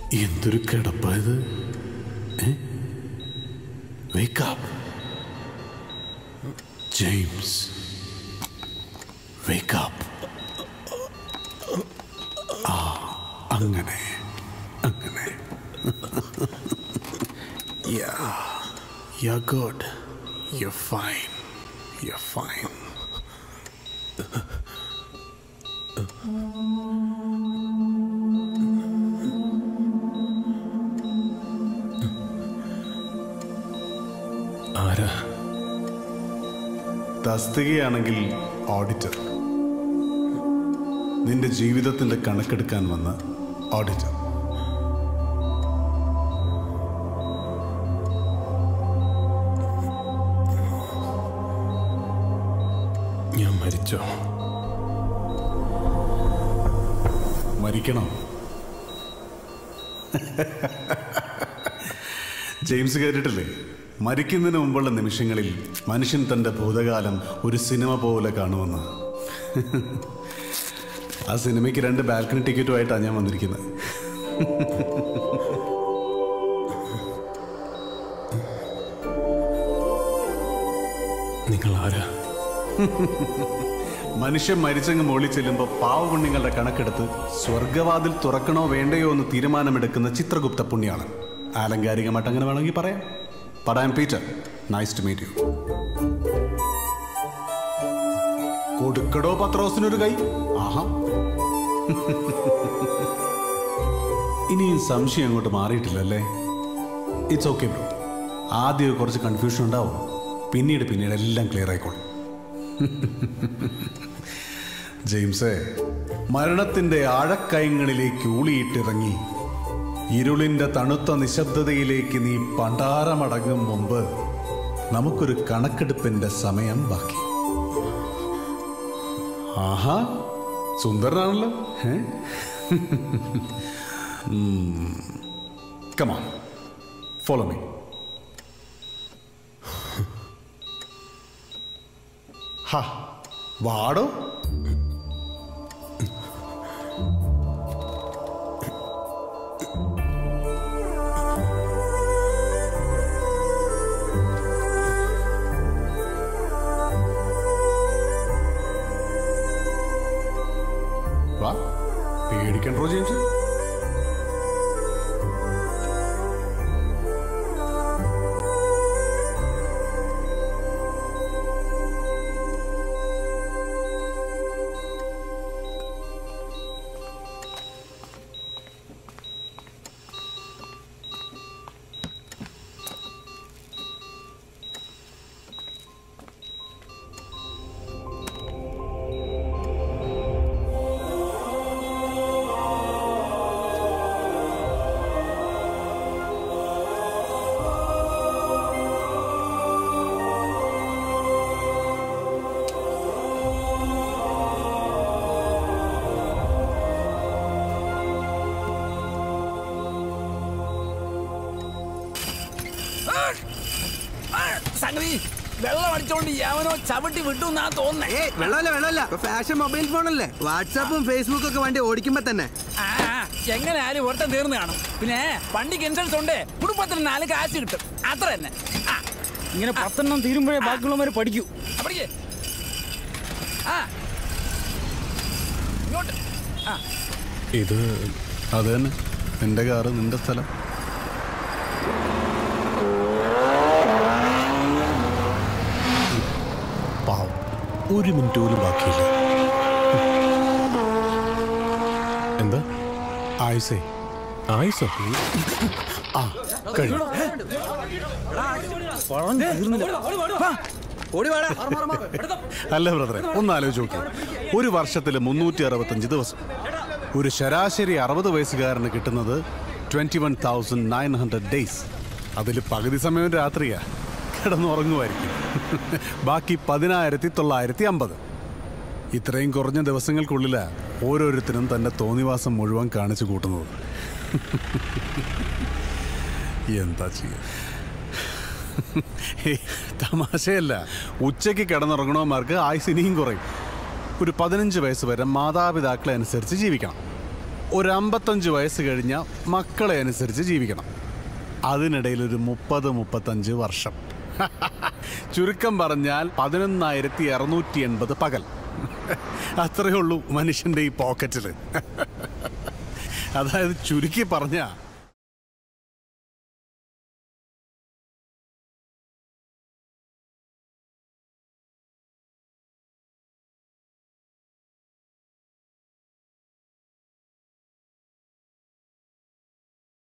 എന്തൊരു കിടപ്പായത് wake up James wake up ആ അങ്ങനെ അങ്ങനെ Yeah, you're good. You're fine. You're fine. ആരാ തസ്തികയാണെങ്കിൽ ഓഡിറ്റർ നിന്റെ ജീവിതത്തിന്റെ കണക്കെടുക്കാൻ വന്ന ഓഡിറ്റർ ഞാൻ മരിച്ചോ മരിക്കണം ജെയിംസ് കേട്ടിട്ടില്ലേ മരിക്കുന്നതിന് മുമ്പുള്ള നിമിഷങ്ങളിൽ മനുഷ്യൻ തൻ്റെ ഭൂതകാലം ഒരു സിനിമ പോലെ കാണുമെന്ന് ആ സിനിമയ്ക്ക് രണ്ട് ബാൽക്കണി ടിക്കറ്റുമായിട്ടാണ് ഞാൻ വന്നിരിക്കുന്നത് നിങ്ങൾ ആരാ മനുഷ്യൻ മരിച്ചങ്ങ് മുകളിൽ ചെല്ലുമ്പോൾ പാവപുണ്യങ്ങളുടെ കണക്കെടുത്ത് സ്വർഗവാതിൽ തുറക്കണോ വേണ്ടയോ എന്ന് തീരുമാനമെടുക്കുന്ന ചിത്രഗുപ്ത പുണ്യാണ് ആലങ്കാരികമായിട്ട് അങ്ങനെ വേണമെങ്കിൽ പറയാം പടായം Peter nice to meet you കൊടുക്കടോ പത്രോസിനൊരു കൈ ആഹാ ഇനിയും സംശയം അങ്ങോട്ട് മാറിയിട്ടില്ലല്ലേ ഇറ്റ്സ് ഓക്കെ ബ്രോ ആദ്യം കുറച്ച് കൺഫ്യൂഷൻ ഉണ്ടാവും പിന്നീട് പിന്നീട് എല്ലാം ക്ലിയർ ആയിക്കോളും ജെയിംസേ മരണത്തിന്റെ ആഴക്കയങ്ങളിലേക്ക് ഊളിയിട്ടിറങ്ങി ഇരുളിന്റെ തണുത്ത നിശബ്ദതയിലേക്ക് നീ പണ്ടാരമടങ്ങും മുമ്പ് നമുക്കൊരു കണക്കെടുപ്പിന്റെ സമയം ബാക്കി ആഹാ സുന്ദരനാണല്ലോ കമാൺ ഫോളോ മീ ഹാ വാടോ വാ പേടിക്കണ്ടോ ജെയിംസ് സംഗതി വെള്ളം അടിച്ചോണ്ട് യാവനോ ചവിട്ടി വിട്ടു എന്നാ തോന്നേ ഏ വെള്ളമല്ല വെള്ളമല്ല ഇപ്പൊ ഫാഷൻ മൊബൈൽ ഫോണല്ലേ വാട്സാപ്പും ഫേസ്ബുക്കും ഒക്കെ വണ്ടി ഓടിക്കുമ്പോ തന്നെ ആ ആ, എങ്ങനെ ആരും ഒട്ടം തീർന്നു കാണും പിന്നെ വണ്ടിക്ക് ഇൻഷുറൻസ് ഉണ്ട് കുടുംബത്തിന് നാല് കാശ് കിട്ടും അത്ര തന്നെ ആ ഇങ്ങനെ പത്തെണ്ണം തീരുമ്പോഴേ ബാക്കിയുള്ളവർ പഠിക്കൂ അപ്പടിക്ക് ആ ഇങ്ങോട്ട് ആ ഇത് അത് തന്നെ നിന്റെ കാറ് നിന്റെ സ്ഥലം പാവം ഒരു മിനിറ്റ് പോലും ബാക്കിയില്ല എന്താ ആയുസേ ആയുസോ ആ കഴിഞ്ഞു ഓടി വാടാ അല്ല ബ്രദറെ ഒന്ന് ആലോചിച്ച് നോക്കൂ ഒരു വർഷത്തിൽ മുന്നൂറ്റി അറുപത്തഞ്ച് ദിവസം ഒരു ശരാശരി അറുപത് വയസ്സുകാരന് കിട്ടുന്നത് twenty one thousand nine hundred days അതിൽ പകുതി സമയം രാത്രിയാ കിടന്നുറങ്ങുമായിരിക്കും ബാക്കി പതിനായിരത്തി തൊള്ളായിരത്തി അമ്പത് ഇത്രയും കുറഞ്ഞ ദിവസങ്ങൾക്കുള്ളിലാ ഓരോരുത്തരും തന്റെ തോന്നിവാസം മുഴുവൻ കാണിച്ചു കൂട്ടുന്നത് എന്താ ചെയ്യുക ഹേയ്, തമാശയല്ല ഉച്ചയ്ക്ക് കിടന്നുറങ്ങണവന്മാർക്ക് ആയുസ് ഇനിയും കുറയും ഒരു പതിനഞ്ച് വയസ്സ് വരെ മാതാപിതാക്കളെ അനുസരിച്ച് ജീവിക്കണം ഒരു അമ്പത്തഞ്ച് വയസ്സ് കഴിഞ്ഞ മക്കളെ അനുസരിച്ച് ജീവിക്കണം അതിനിടയിൽ ഒരു മുപ്പത് മുപ്പത്തഞ്ച് വർഷം ചുരുക്കം പറഞ്ഞാൽ പതിനൊന്നായിരത്തി അറുന്നൂറ്റി എൺപത് പകൽ അത്രയേ ഉള്ളൂ മനുഷ്യൻ്റെ ഈ പോക്കറ്റിൽ അതായത് ചുരുക്കി പറഞ്ഞാൽ